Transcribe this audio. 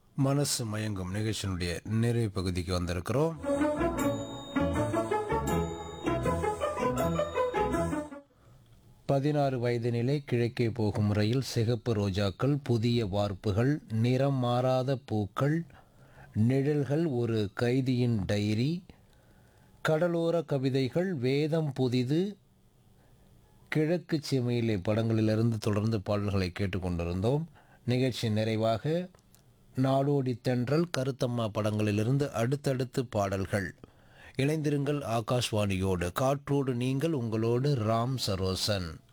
மனசு மயங்கும் நிகழ்ச்சியினுடைய நிறைவு பகுதிக்கு வந்திருக்கிறோம் பதினாறு வயதினிலே கிழக்கே போகும் முறையில் சிகப்பு ரோஜாக்கள் புதிய வார்ப்புகள் நிறம் மாறாத பூக்கள் நிழல்கள் ஒரு கைதியின் டைரி கடலோர கவிதைகள் வேதம் புதிது கிழக்கு சீமையிலே படங்களிலிருந்து தொடர்ந்து பாடல்களை கேட்டுக்கொண்டிருந்தோம் நிகழ்ச்சி நிறைவாக நாடோடி தென்றல் கருத்தம்மா படங்களிலிருந்து அடுத்தடுத்து பாடல்கள் இணைந்திருங்கள் ஆகாஷ்வாணியோடு காற்றோடு நீங்கள் உங்களோடு ராம் சரோசன்